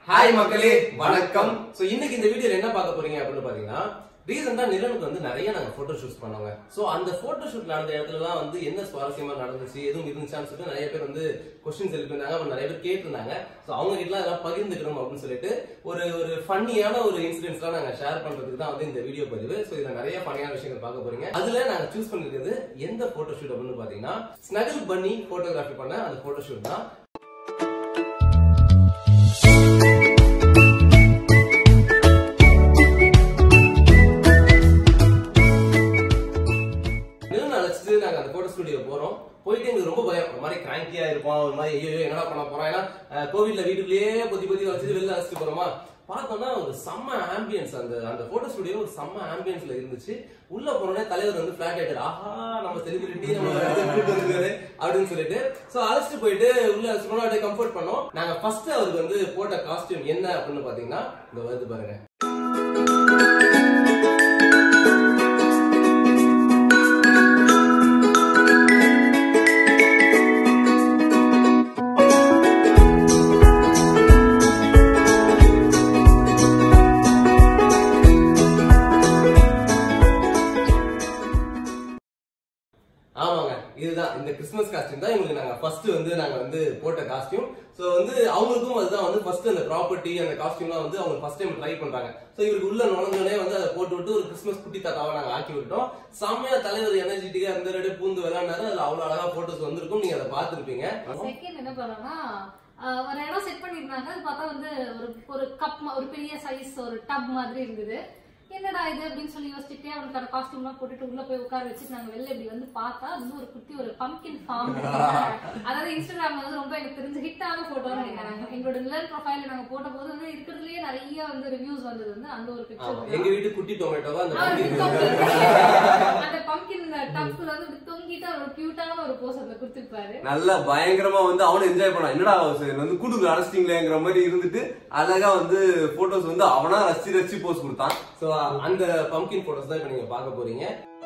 hi மக்களே வணக்கம் so இன்னைக்கு இந்த வீடியோல என்ன பார்க்க போறீங்க அப்படின்னு பாத்தீங்கன்னா ரீசெண்டா நிலனுக்கு வந்து நிறைய நாங்க போட்டோ ஷூட்ஸ் பண்ணோங்க சோ அந்த போட்டோ ஷூட் நடந்த இடத்துலலாம் வந்து என்ன சுவாரஸ்யமா நடந்துச்சு எதுவும் இருந்துச்சான்னு சொல்லிட்டு நிறைய பேர் வந்து கொஸ்டின்ஸ் எழுப்பியிருந்தாங்க அப்புறம் நிறைய பேர் கேட்டிருந்தாங்க சோ அவங்க கிட்ட எல்லாம் பகிர்ந்துக்கணும் அப்படின்னு சொல்லிட்டு ஒரு ஒரு ஃபன்னியான ஒரு இன்சிடென்ட்ஸ்லாம் நாங்க ஷேர் பண்றதுக்கு தான் வந்து இந்த வீடியோ பதிவு சோ இதுல நிறைய ஃபன்னியான விஷயங்கள் பார்க்க போறீங்க அதுல நாங்க சூஸ் பண்ணிருக்கிறது எந்த போட்டோ ஷூட் அப்படின்னு பாத்தீங்கன்னா ஸ்னகிள் பண்ணி போட்டோகிராஃபி பண்ண அந்த போட்டோ ஷூட் தான் நிலன் அழைச்சிட்டு நாங்க அந்த போட்டோ ஸ்டுடியோ போறோம் போயிட்டு எங்களுக்கு ரொம்ப பயம் ஒரு மாதிரி கிராங்கியா இருப்போம் ஒரு மாதிரி ஐயோ என்னடா பண்ண போறோம் ஏன்னா அஹ், கோவிட்ல வீட்டுக்குள்ளேயே பொத்தி பொத்தி வச்சுட்டு வெளில அழைச்சிட்டு போறோமா பார்த்தோம்னா ஒரு செம்ம ஆம்பியன்ஸ் அந்த அந்த போட்டோ ஸ்டுடியோ ஒரு செம்ம ஆம்பியன்ஸ்ல இருந்துச்சு உள்ள போனோடனே தலைவர் வந்து பிளாட் ஆயிட்டாரு ஆஹா நம்ம செலிபிரிட்டி நம்ம கூட்டு வந்துருக்காரு அப்படின்னு சொல்லிட்டு சோ அழைச்சிட்டு போயிட்டு உள்ள அழைச்சிட்டு போனோம் அப்படியே கம்ஃபர்ட் பண்ணோம் நாங்க ஃபர்ஸ்ட் அவருக்கு வந்து போட்ட காஸ்டியூம் என்ன அப்படின்னு பாத்தீங்கன்னா இந்த வருது பாருங்க ஆமாங்க இதுதான் இந்த கிறிஸ்மஸ் காஸ்டியூம் தான் இவங்களுக்கு நாங்க ஃபர்ஸ்ட் வந்து நாங்க வந்து போட்ட காஸ்டியூம் சோ வந்து அவங்களுக்கும் அதுதான் வந்து ஃபர்ஸ்ட் அந்த ப்ராப்பர்ட்டி அந்த காஸ்டியூம்லாம் வந்து அவங்க ஃபர்ஸ்ட் டைம் ட்ரை பண்றாங்க சோ இவருக்கு உள்ள நுழைஞ்சோடனே வந்து அதை போட்டு விட்டு ஒரு கிறிஸ்மஸ் குட்டி தாத்தாவை நாங்க ஆக்கி விட்டோம் செம்மையா தலைவர் எனர்ஜெட்டிக்கா இருந்த ரெடி பூந்து விளையாண்டாரு அதுல அவ்வளவு அழகா போட்டோஸ் வந்திருக்கும் நீங்க அதை பார்த்திருப்பீங்க செகண்ட் என்ன பண்ணோம்னா ஆஹ் ஒரு இடம் செட் பண்ணிருந்தாங்க அது பார்த்தா வந்து ஒரு ஒரு கப் ஒரு பெரிய சைஸ் ஒரு டப் மாதிரி இருந்தது என்னடா இது அப்படின்னு சொல்லி யோசிச்சுட்டே அவனுக்கான காஸ்டியூம் எல்லாம் போட்டுட்டு உள்ள போய் உட்கார வச்சு நாங்க வெளில இப்படி வந்து பார்த்தா அது வந்து ஒரு குட்டி ஒரு பம்கின் ஃபார்ம் அதாவது இன்ஸ்டாகிராம்ல வந்து ரொம்ப எனக்கு தெரிஞ்ச ஹிட்டான போட்டோன்னு நினைக்கிறாங்க எங்களோட நிழல் ப்ரொஃபைல நாங்க போட்ட போது வந்து இருக்கிறதுலயே நிறைய வந்து ரிவ்யூஸ் வந்தது வந்து அந்த ஒரு ஆமா பிக்சர் எங்க வீட்டு குட்டி டொமேட்டோவா அந்த அவர் pumpkin தொங்கிட்டு- அந்த பம்கின் டப்ல வந்து இப்படி தொங்கிட்டு அவர் ஒரு கியூட்டான ஒரு போஸ் அதுல கொடுத்துருப்பாரு நல்லா பயங்கரமா வந்து அவனும் என்ஜாய் பண்ணான் என்னடா சரி வந்து கூட்டுக்குள்ள அடைச்சிட்டீங்களேங்கிற மாதிரி இருந்துட்டு அழகா வந்து போட்டோஸ் வந்து அவனா ரசிச்சு ரசிச்சு போஸ் கொடுத்தான் சோ அந்த பம்கின் போட்டோஸ் தான் இப்ப நீங்க பார்க்க போறீங்க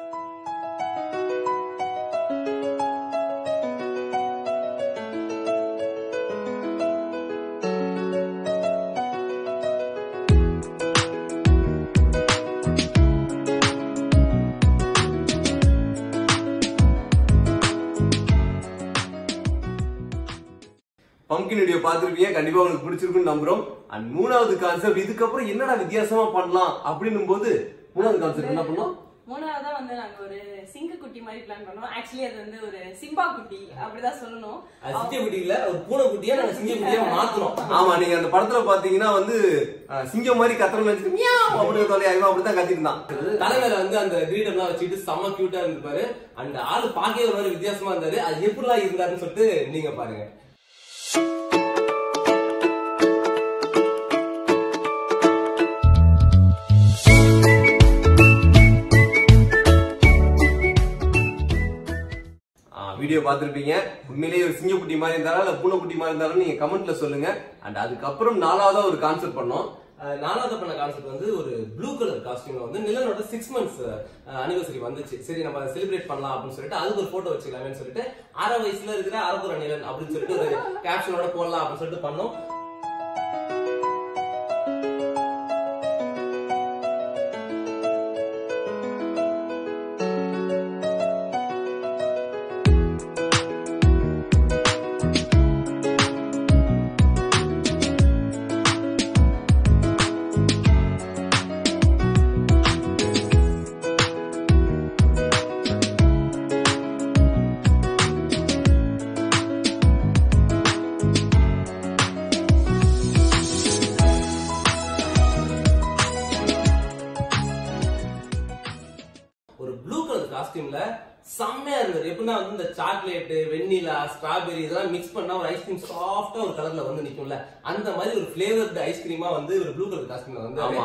பம்கின் வீடியோ பார்த்திருப்பீங்க கண்டிப்பா உங்களுக்கு பிடிச்சிருக்குன்னு நம்புறோம் அண்ட் மூணாவது கான்செப்ட் இதுக்கப்புறம் என்னடா வித்தியாசமா பண்ணலாம் அப்படின்னும் போது மூணாவது கான்செப்ட் என்ன பண்ணோம் மூணாவதா வந்து நாங்க ஒரு சிங்கு குட்டி மாதிரி பிளான் பண்ணோம் ஆக்சுவலி அது வந்து ஒரு சிம்பா குட்டி அப்படிதான் சொல்லணும் அது சிங்க குட்டி இல்ல ஒரு பூனை குட்டியா நாங்க சிங்க குட்டியா மாத்தணும் ஆமா நீங்க அந்த படத்துல பாத்தீங்கன்னா வந்து அஹ், சிங்கம் மாதிரி கத்துற நினைச்சிட்டு மியாவ் அப்படின்னு தொலை அதிகமா அப்படித்தான் கத்திட்டு இருந்தான் தலைமையில வந்து அந்த கிரீடம் எல்லாம் வச்சுட்டு செம்ம கியூட்டா இருந்திருப்பாரு அந்த ஆளு பார்க்கவே ஒரு மாதிரி வித்தியாசமா இருந்தாரு அது எப்படிலாம் இருந்தாருன்னு சொல்லிட்டு நீங்க பாருங்க வீடியோ பார்த்திருப்பீங்க உண்மையிலேயே ஒரு சிங்கக்குட்டி மாதிரி இருந்தாலும் இல்ல பூனைக்குட்டி மாதிரி இருந்தாலும் நீங்க கமெண்ட்ல சொல்லுங்க அண்ட் அதுக்கப்புறம் நாலாவதா ஒரு கான்செப்ட் பண்ணோம் அஹ் நாலாவது பண்ண கான்செப்ட் வந்து ஒரு ப்ளூ கலர் காஸ்டியூம்ல வந்து நிலனோட சிக்ஸ் மந்த்ஸ் அனிவர்சரி வந்துச்சு சரி நம்ம அதை செலிப்ரேட் பண்ணலாம் அப்படின்னு சொல்லிட்டு அதுக்கு ஒரு போட்டோ வச்சுக்கலாம்னு சொல்லிட்டு அரை வயசுல இருக்கிற அரபுர நிலன் அப்படின்னு சொல்லிட்டு ஒரு கேப்ஷனோட போடலாம் அப்படின்னு சொல்லிட்டு பண்ணோம் ஒரு ப்ளூ கலர் காஸ்டியூம்ல செம்மையா இருந்தது எப்படின்னா வந்து இந்த சாக்லேட் வெண்ணிலா ஸ்ட்ராபெரி இதெல்லாம் மிக்ஸ் பண்ணா ஒரு ஐஸ்கிரீம் சாஃப்டா ஒரு கலர்ல வந்து நிக்கும்ல அந்த மாதிரி ஒரு பிளேவர்டு ஐஸ்கிரீமா வந்து ஒரு ப்ளூ கலர் காஸ்டியூம்ல வந்து ஆமா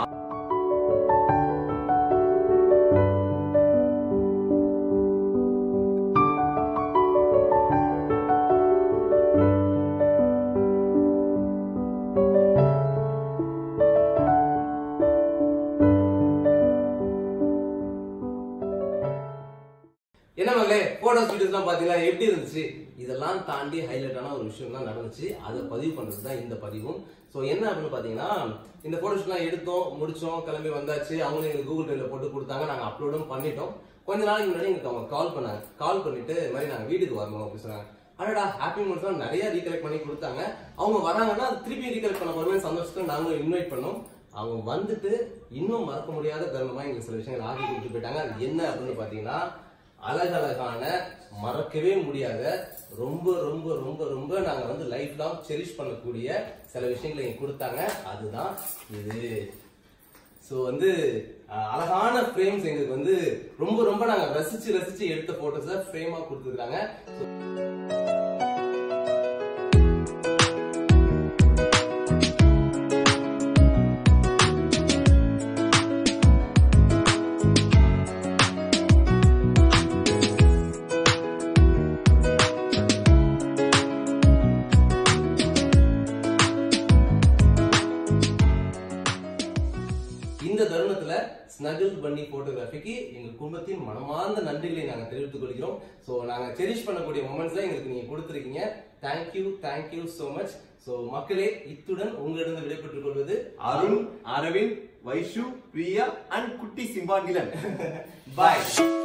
என்ன மகளே போட்டோஸ் வீடியோஸ் எல்லாம் பாத்தீங்களா எப்படி இருந்துச்சு இதெல்லாம் தாண்டி ஹைலைட்டான ஒரு விஷயம் தான் நடந்துச்சு அதை பதிவு பண்றது தான் இந்த பதிவும் ஸோ என்ன அப்படின்னு பாத்தீங்கன்னா இந்த போட்டோஸ்லாம் எடுத்தோம் முடிச்சோம் கிளம்பி வந்தாச்சு அவங்களும் எங்களுக்கு கூகுள் டிரைவ்ல போட்டு கொடுத்தாங்க நாங்க அப்லோடும் பண்ணிட்டோம் கொஞ்ச நாளைக்கு முன்னாடி எங்களுக்கு அவங்க கால் பண்ணாங்க கால் பண்ணிட்டு இந்த மாதிரி நாங்க வீட்டுக்கு வரணும் அப்படின்னு சொன்னாங்க அடடா ஹாப்பி மூமெண்ட்ஸ்லாம் நிறைய ரீகலெக்ட் பண்ணி கொடுத்தாங்க அவங்க வராங்கன்னா அது திருப்பி ரீகலெக்ட் பண்ண வருவேன் சந்தோஷத்துக்கு நாங்களும் இன்வைட் பண்ணோம் அவங்க வந்துட்டு இன்னும் மறக்க முடியாத தருணமா எங்களுக்கு சில விஷயங்கள் ஆகி கொடுத்து போயிட்டாங்க அது என்ன அப்படின்னு பாத்தீங்கன்னா அழகழகான மறக்கவே முடியாத ரொம்ப ரொம்ப ரொம்ப ரொம்ப நாங்க வந்து லைஃப் லாங் செரிஷ் பண்ணக்கூடிய சில விஷயங்களை எங்களுக்கு கொடுத்தாங்க அதுதான் இது சோ வந்து அஹ், அழகான ஃப்ரேம்ஸ் எங்களுக்கு வந்து ரொம்ப ரொம்ப நாங்க ரசிச்சு ரசிச்சு எடுத்த போட்டோஸ ஃப்ரேமா கொடுத்துருக்காங்க இந்த தருணத்துல ஸ்னகிள் பண்ணி போட்டோகிராஃபிக்கு எங்க குடும்பத்தின் மனமார்ந்த நன்றிகளை நாங்க தெரிவித்துக் கொள்கிறோம் சோ நாங்க செரிஷ் பண்ணக்கூடிய மொமெண்ட்ஸ் எங்களுக்கு நீங்க கொடுத்துருக்கீங்க thank you thank you so much so மக்களே இத்துடன் உங்களிடம் விடைபெற்றுக் கொள்வது அருண் அரவிந்த் வைஷு பிரியா அண்ட் குட்டி சிம்பா நிலன் பாய்